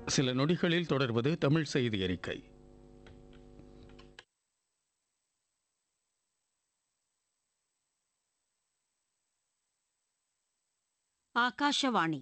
சில நொடிகளில் தொடர்வது தமிழ் செய்தி அறிக்கை ಆಕಾಶವಾಣಿ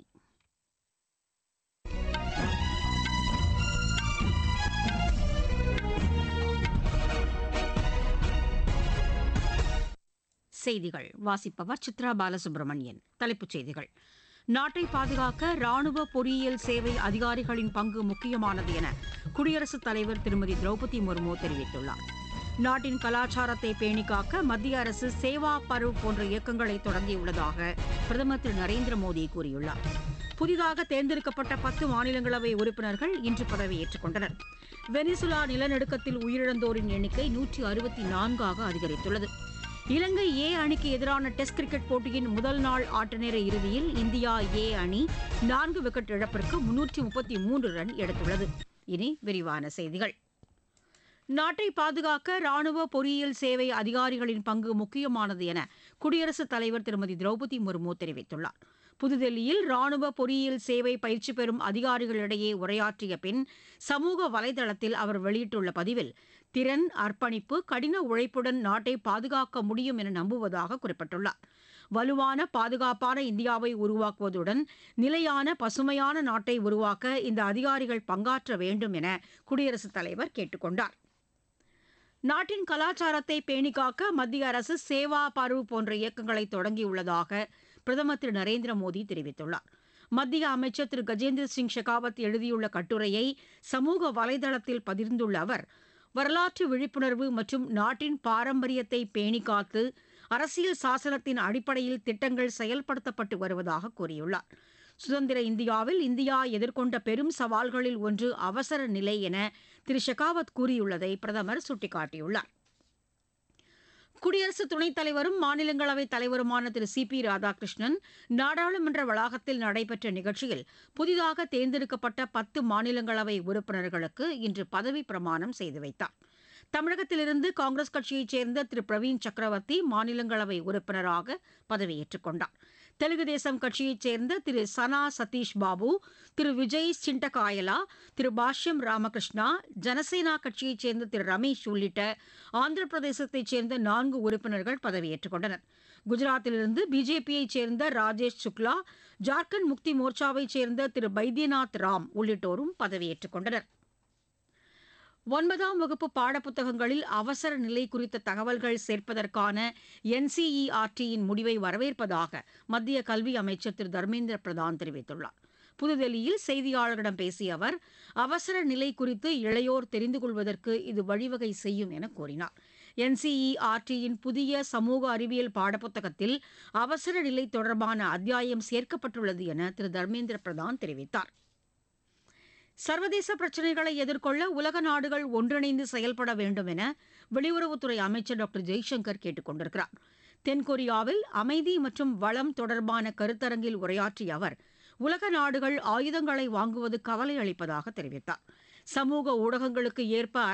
செய்திகள் வாசிப்பவர் சித்ரா பாலசுப்ரமணியன் தலைப்புச் செய்திகள் நாட்டை பாதுகாக்க ராணுவ பொறியியல் சேவை அதிகாரிகளின் பங்கு முக்கியமானது என குடியரசுத் தலைவர் திருமதி திரௌபதி முர்மு தெரிவித்துள்ளார் நாட்டின் கலாச்சாரத்தை பேணிக்காக்க மத்திய அரசு சேவா பருவ் போன்ற இயக்கங்களை தொடங்கியுள்ளதாக பிரதமர் திரு நரேந்திர மோடி கூறியுள்ளார் புதிதாக தேர்ந்தெடுக்கப்பட்ட பத்து மாநிலங்களவை உறுப்பினர்கள் இன்று பதவியேற்றுக் கொண்டனர் வெனிசுலா நிலநடுக்கத்தில் உயிரிழந்தோரின் எண்ணிக்கை நூற்றி அறுபத்தி நான்காக அதிகரித்துள்ளது இலங்கை ஏ அணிக்கு எதிரான டெஸ்ட் கிரிக்கெட் போட்டியின் முதல் நாள் ஆட்டநேர இறுதியில் இந்தியா ஏ அணி நான்கு விக்கெட் இழப்பிற்கு முன்னூற்றி முப்பத்தி மூன்று ரன் எடுத்துள்ளது இனி விரிவான செய்திகள் நாட்டை பாதுகாக்க ராணுவ பொறியியல் சேவை அதிகாரிகளின் பங்கு முக்கியமானது என குடியரசுத் தலைவர் திருமதி திரௌபதி முர்மு தெரிவித்துள்ளார் புதுதில்லியில் ராணுவ பொறியியல் சேவை பயிற்சி பெறும் அதிகாரிகளிடையே உரையாற்றிய பின் சமூக வலைதளத்தில் அவர் வெளியிட்டுள்ள பதிவில் திறன் அர்ப்பணிப்பு கடின உழைப்புடன் நாட்டை பாதுகாக்க முடியும் என நம்புவதாக குறிப்பிட்டுள்ளார் வலுவான பாதுகாப்பான இந்தியாவை உருவாக்குவதுடன் நிலையான பசுமையான நாட்டை உருவாக்க இந்த அதிகாரிகள் பங்காற்ற வேண்டும் என குடியரசுத் தலைவர் கேட்டுக் கொண்டார் நாட்டின் கலாச்சாரத்தை பேணிக்காக்க மத்திய அரசு சேவா பருவ் போன்ற இயக்கங்களை தொடங்கியுள்ளதாக பிரதமர் திரு நரேந்திர மோடி தெரிவித்துள்ளார் மத்திய அமைச்சர் திரு கஜேந்திர சிங் ஷெகாவத் எழுதியுள்ள கட்டுரையை சமூக வலைதளத்தில் பகிர்ந்துள்ள அவர் வரலாற்று விழிப்புணர்வு மற்றும் நாட்டின் பாரம்பரியத்தை பேணிக்காத்து அரசியல் சாசனத்தின் அடிப்படையில் திட்டங்கள் செயல்படுத்தப்பட்டு வருவதாக கூறியுள்ளார் சுதந்திர இந்தியாவில் இந்தியா எதிர்கொண்ட பெரும் சவால்களில் ஒன்று அவசர நிலை என திரு ஷெகாவத் கூறியுள்ளதை பிரதமர் சுட்டிக்காட்டியுள்ளார் குடியரசு துணைத் தலைவரும் மாநிலங்களவை தலைவருமான திரு சி பி ராதாகிருஷ்ணன் நாடாளுமன்ற வளாகத்தில் நடைபெற்ற நிகழ்ச்சியில் புதிதாக தேர்ந்தெடுக்கப்பட்ட பத்து மாநிலங்களவை உறுப்பினர்களுக்கு இன்று பதவி பிரமாணம் செய்து வைத்தார் தமிழகத்திலிருந்து காங்கிரஸ் கட்சியைச் சேர்ந்த திரு பிரவீன் சக்கரவர்த்தி மாநிலங்களவை உறுப்பினராக பதவியேற்றுக் கொண்டார் தெலுங்கு தேசம் கட்சியைச் சேர்ந்த திரு சனா சதீஷ் பாபு திரு விஜய் சிண்டகாயலா திரு பாஷ்யம் ராமகிருஷ்ணா ஜனசேனா கட்சியைச் சேர்ந்த திரு ரமேஷ் உள்ளிட்ட ஆந்திர பிரதேசத்தைச் சேர்ந்த நான்கு உறுப்பினர்கள் பதவியேற்றுக் கொண்டனர் குஜராத்திலிருந்து பிஜேபியைச் சேர்ந்த ராஜேஷ் சுக்லா ஜார்க்கண்ட் முக்தி மோர்ச்சாவைச் சேர்ந்த திரு பைத்யநாத் ராம் உள்ளிட்டோரும் பதவியேற்றுக் கொண்டனர் ஒன்பதாம் வகுப்பு பாடப்புத்தகங்களில் அவசர நிலை குறித்த தகவல்கள் சேர்ப்பதற்கான என்சிஇஆர்டியின் முடிவை வரவேற்பதாக மத்திய கல்வி அமைச்சர் திரு தர்மேந்திர பிரதான் தெரிவித்துள்ளார் புதுதில்லியில் செய்தியாளர்களிடம் பேசிய அவர் அவசர நிலை குறித்து இளையோர் தெரிந்து கொள்வதற்கு இது வழிவகை செய்யும் என கூறினார் என்சிஇஆர்டியின் புதிய சமூக அறிவியல் பாடப்புத்தகத்தில் அவசர நிலை தொடர்பான அத்தியாயம் சேர்க்கப்பட்டுள்ளது என திரு தர்மேந்திர பிரதான் தெரிவித்தார் சர்வதேச பிரச்சினைகளை எதிர்கொள்ள உலக நாடுகள் ஒன்றிணைந்து செயல்பட வேண்டும் என வெளியுறவுத்துறை அமைச்சர் டாக்டர் ஜெய்சங்கர் கேட்டுக் கொண்டிருக்கிறார் தென்கொரியாவில் அமைதி மற்றும் வளம் தொடர்பான கருத்தரங்கில் உரையாற்றிய அவர் உலக நாடுகள் ஆயுதங்களை வாங்குவது கவலை அளிப்பதாக தெரிவித்தார் சமூக ஊடகங்களுக்கு ஏற்ப